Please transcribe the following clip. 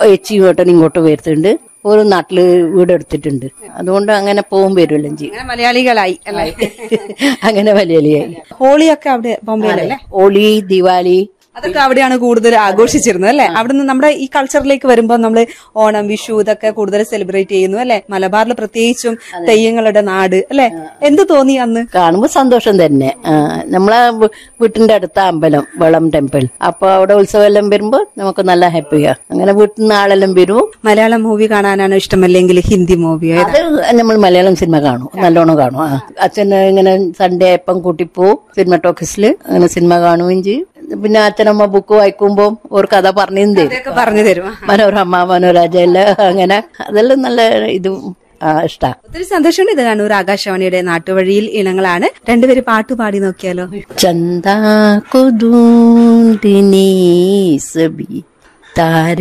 ഏച്ചിയും ഏട്ടനും ഇങ്ങോട്ട് വരുത്തുണ്ട് ഒരു നാട്ടില് വീടെടുത്തിട്ടുണ്ട് അതുകൊണ്ട് അങ്ങനെ പോകും വരുമല്ലോ ചെയ്യും അങ്ങനെ മലയാളികളായി അല്ലേ അങ്ങനെ വലിയ വലിയായി ഹോളിയൊക്കെ അവിടെ ബോംബെയിലല്ലേ ഹോളി ദിവാലി അതൊക്കെ അവിടെയാണ് കൂടുതൽ ആഘോഷിച്ചിരുന്നത് അല്ലെ അവിടുന്ന് നമ്മുടെ ഈ കൾച്ചറിലേക്ക് വരുമ്പോൾ നമ്മൾ ഓണം വിഷു ഇതൊക്കെ കൂടുതൽ സെലിബ്രേറ്റ് ചെയ്യുന്നു അല്ലെ മലബാറിൽ പ്രത്യേകിച്ചും തെയ്യങ്ങളുടെ നാട് അല്ലെ എന്ത് തോന്നി അന്ന് കാണുമ്പോൾ സന്തോഷം തന്നെ ആ, നമ്മളെ വീ- വീട്ടിന്റെ അടുത്ത അമ്പലം വളം ടെമ്പിൾ അപ്പൊ അവിടെ ഉത്സവം എല്ലാം വരുമ്പോ നമുക്ക് നല്ല ഹാപ്പിയാ അങ്ങനെ വീട്ടിൽ നിന്ന് ആളെല്ലാം വരും മലയാളം മൂവി കാണാനാണ് ഇഷ്ടമല്ലെങ്കിൽ ഹിന്ദി മൂവിയോ അത് നമ്മൾ മലയാളം സിനിമ കാണും നല്ലോണം കാണും ആ. അച്ഛൻ ഇങ്ങനെ സൺഡേ എപ്പം കൂട്ടിപ്പോവും സിനിമ ടോക്കീസിൽ അങ്ങനെ സിനിമ കാണുകയും ചെയ്യും പിന്നെ അച്ഛനമ്മ ബുക്ക് വായിക്കുമ്പോ ഒരു കഥ പറഞ്ഞു തരും ഇതൊക്കെ പറഞ്ഞു തരും മനോരമ മനോരാജ എല്ലാം അങ്ങനെ അതെല്ലാം നല്ല ഇത് ആ ഇഷ്ടാ ഒത്തിരി സന്തോഷമുണ്ട് ഇത് കണ്ണൂർ ആകാശവാണിയുടെ നാട്ടുവഴിയിൽ ഇനങ്ങളാണ് രണ്ടുപേര് പാട്ട് പാടി നോക്കിയാലോ चंदा को ढूंढने सभी तारे